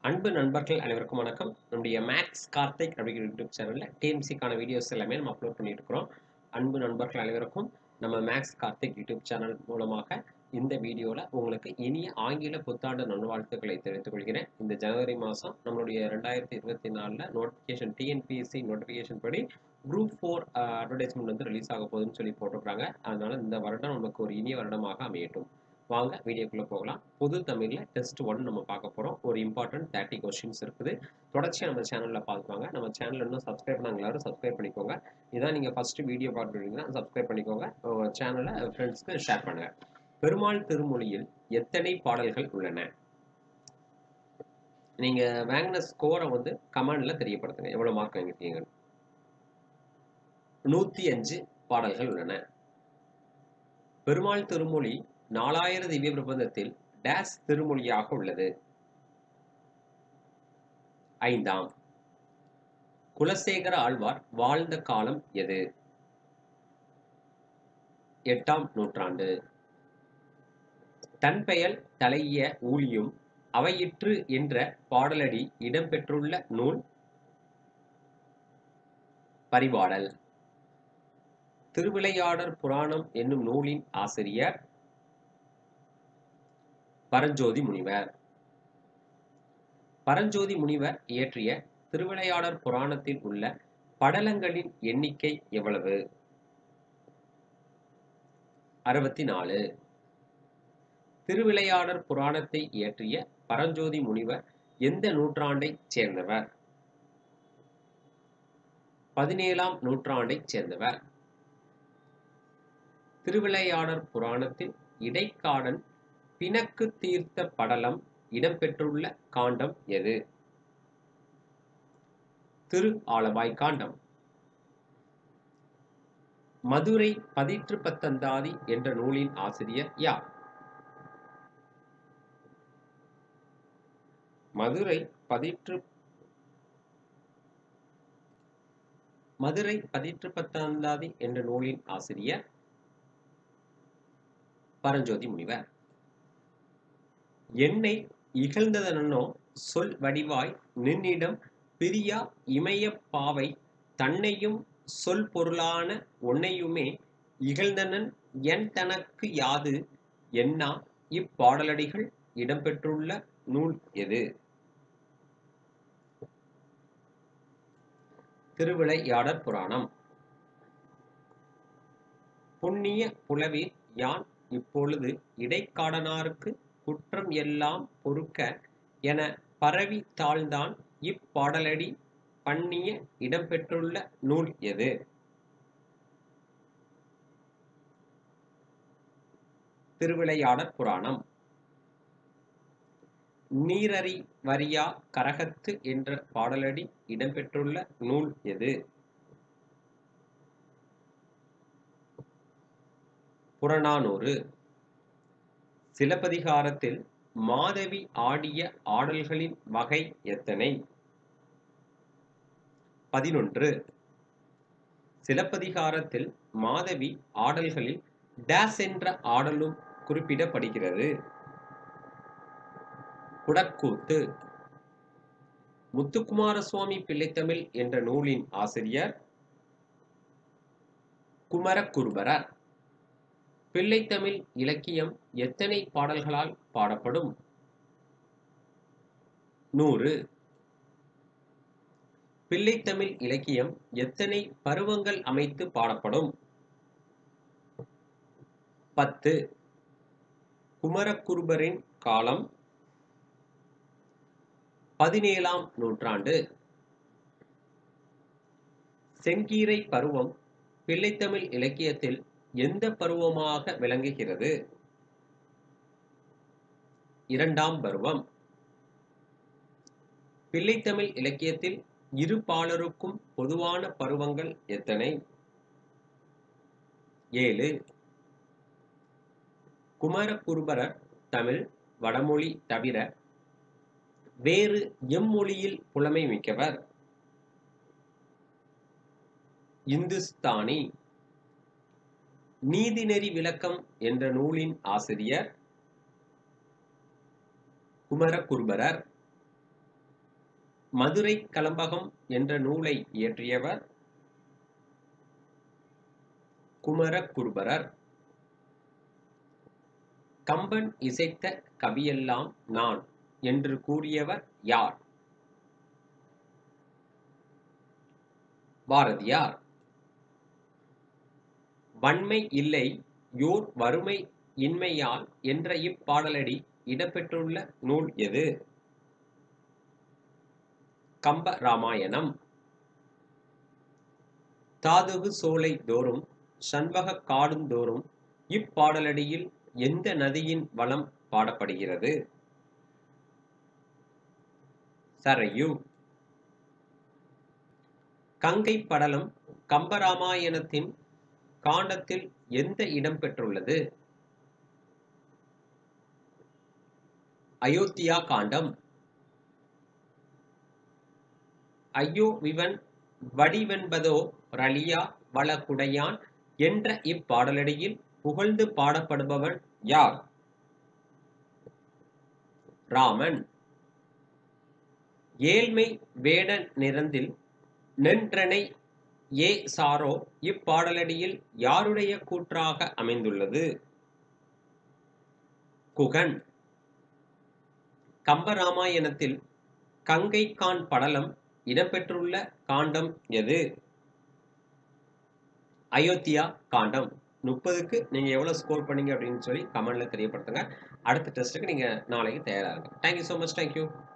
அன்பு நண்பர்கள் அனைவருக்கும் வணக்கம் நம்முடைய மேக்ஸ் கார்த்திக் அப்படிங்கிற யூடியூப் சேனலில் டிஎம்சிக்கான வீடியோஸ் எல்லாமே நம்ம அப்லோட் பண்ணிட்டு இருக்கிறோம் அன்பு நண்பர்கள் அனைவருக்கும் நம்ம மேக்ஸ் கார்த்திக் யூடியூப் சேனல் மூலமாக இந்த வீடியோவில் உங்களுக்கு இனிய ஆங்கில புத்தாண்டு நல்வாழ்த்துக்களை தெரிவித்துக் கொள்கிறேன் இந்த ஜனவரி மாதம் நம்மளுடைய ரெண்டாயிரத்தி இருபத்தி நாலில் நோட்டிஃபிகேஷன் டிஎன்பிஎஸ்சி நோட்டிஃபிகேஷன் படி குரூப் ஃபோர் அட்வர்டைஸ்மெண்ட் வந்து ரிலீஸ் ஆக போகுதுன்னு சொல்லி போட்டிருக்காங்க அதனால இந்த வருடம் நமக்கு ஒரு இனிய வருடமாக அமையட்டும் வாங்க வீடியோக்குள்ளே போகலாம் பொது தமிழில் டெஸ்ட் ஒன் நம்ம பார்க்க போகிறோம் ஒரு இம்பார்ட்டன்ட் தேர்ட்டி கொஸ்டின்ஸ் இருக்குது தொடர்ச்சியாக நம்ம சேனலில் பார்த்துவாங்க நம்ம சேனல் இன்னும் சப்ஸ்கிரைப் பண்ணாங்க எல்லாரும் சப்ஸ்கிரைப் பண்ணிக்கோங்க இதான் நீங்கள் ஃபஸ்ட்டு வீடியோ பார்த்துருக்கீங்கன்னா சப்ஸ்கிரைப் பண்ணிக்கோங்க உங்கள் சேனலை ஃப்ரெண்ட்ஸ்க்கு ஷேர் பண்ணுங்கள் பெருமாள் திருமொழியில் எத்தனை பாடல்கள் உள்ளன நீங்கள் வாங்கின ஸ்கோரை வந்து கமெண்டில் தெரியப்படுத்துங்க எவ்வளோ மார்க் வாங்கியிருக்கீங்க நூற்றி அஞ்சு பாடல்கள் உள்ளன பெருமாள் திருமொழி நாலாயிர திவ்ய பிரபந்தத்தில் டேஸ் திருமொழியாக உள்ளது ஐந்தாம் குலசேகர ஆழ்வார் வாழ்ந்த காலம் எது எட்டாம் நூற்றாண்டு தன் பெயர் தலைய ஊழியும் அவையிற்று என்ற பாடலடி இடம்பெற்றுள்ள நூல் பரிபாடல் திருவிளையாடற் புராணம் என்னும் நூலின் ஆசிரியர் பரஞ்சோதி முனிவர் பரஞ்சோதி முனிவர் இயற்றிய திருவிளையாடற் புராணத்தில் உள்ள படலங்களின் எண்ணிக்கை எவ்வளவு அறுபத்தி நாலு திருவிளையாடற் புராணத்தை இயற்றிய பரஞ்சோதி முனிவர் எந்த நூற்றாண்டைச் சேர்ந்தவர் பதினேழாம் நூற்றாண்டைச் சேர்ந்தவர் திருவிளையாடற் புராணத்தில் இடைக்காடன் பிணக்கு தீர்த்த படலம் இடம்பெற்றுள்ள காண்டம் எது திரு ஆலவாய் காண்டம் மதுரை பதிற்று பத்தந்தாதி என்ற நூலின் ஆசிரியர் யார் மதுரை பதிற்று மதுரை பதிற்று பத்தந்தாதி என்ற நூலின் ஆசிரியர் பரஞ்சோதி முனிவர் என்னை இகழ்ந்ததனோ சொல் வடிவாய் நின்னிடம் பிரியா இமய பாவை தன்னையும் சொல் பொருளான ஒன்னையுமே இகழ்ந்தனன் என் தனக்கு யாது என்னா இப்பாடலடிகள் இடம்பெற்றுள்ள நூல் எது திருவிளையாடற் புராணம் புண்ணிய புலவி யான் இப்பொழுது இடைக்காடனாருக்கு குற்றம் எல்லாம் பொறுக்க என பரவி தாழ்ந்தான் இப்பாடலடி பண்ணிய இடம்பெற்றுள்ள நூல் எது திருவிளையாடற் புராணம் நீரறி வரியா கரகத்து என்ற பாடலடி இடம்பெற்றுள்ள நூல் எது புறநானூறு சிலப்பதிகாரத்தில் மாதவி ஆடிய ஆடல்களின் வகை எத்தனை பதினொன்று சிலப்பதிகாரத்தில் மாதவி ஆடல்களில் டேஸ் என்ற ஆடலும் குறிப்பிடப்படுகிறது குடக்கூத்து முத்துக்குமார சுவாமி பிள்ளைத்தமிழ் என்ற நூலின் ஆசிரியர் குமரகுருபரர் பிள்ளைத்தமிழ் இலக்கியம் எத்தனை பாடல்களால் பாடப்படும் நூறு பிள்ளைத்தமிழ் இலக்கியம் எத்தனை பருவங்கள் அமைத்து பாடப்படும் பத்து குமரகுருபரின் காலம் பதினேழாம் நூற்றாண்டு செங்கீரை பருவம் பிள்ளைத்தமிழ் இலக்கியத்தில் எந்த பருவமாக விளங்குகிறது இரண்டாம் பருவம் பிள்ளைத்தமிழ் இலக்கியத்தில் இரு பாலருக்கும் பொதுவான பருவங்கள் எத்தனை ஏழு குமரகுருபரர் தமிழ் வடமொழி தவிர வேறு எம்மொழியில் புலமை மிக்கவர் இந்துஸ்தானி நீதிநெறி விளக்கம் என்ற நூலின் ஆசிரியர் குமரகுருபரர் மதுரை கலம்பகம் என்ற நூலை இயற்றியவர் குமரகுருபரர் கம்பன் இசைத்த கவியெல்லாம் நான் என்று கூறியவர் யார் பாரதியார் வன்மை இல்லை யோர் வறுமை இன்மையால் என்ற இப்பாடலடி இடம்பெற்றுள்ள நூல் எது கம்ப ராமாயணம் தாதுகு சோலை தோறும் சண்பக காடுந்தோறும் இப்பாடலடியில் எந்த நதியின் வளம் பாடப்படுகிறது சரையு கங்கை படலம் கம்பராமாயணத்தின் காண்டத்தில் எந்த இடம் பெற்றுள்ளது அயோத்தியா காண்டம் ஐயோ விவன் வடிவென்பதோ ரலியா வளகுடையான் என்ற இப்பாடலடியில் புகழ்ந்து பாடப்படுபவன் யார் ராமன் ஏழ்மை வேட நிறந்தில் நின்றனை ஏ சாரோ இப்பாடலடியில் யாருடைய கூற்றாக அமைந்துள்ளது குகன் கம்பராமாயணத்தில் கங்கைக்கான் படலம் இடம்பெற்றுள்ள காண்டம் எது அயோத்தியா காண்டம் முப்பதுக்கு நீங்க எவ்வளவு ஸ்கோர் பண்ணீங்க அப்படின்னு சொல்லி கமெண்ட்ல தெரியப்படுத்துங்க அடுத்த டெஸ்ட்டுக்கு நீங்க நாளைக்கு தயாரா இருங்க தேங்க்யூ ஸோ மச் தேங்க்யூ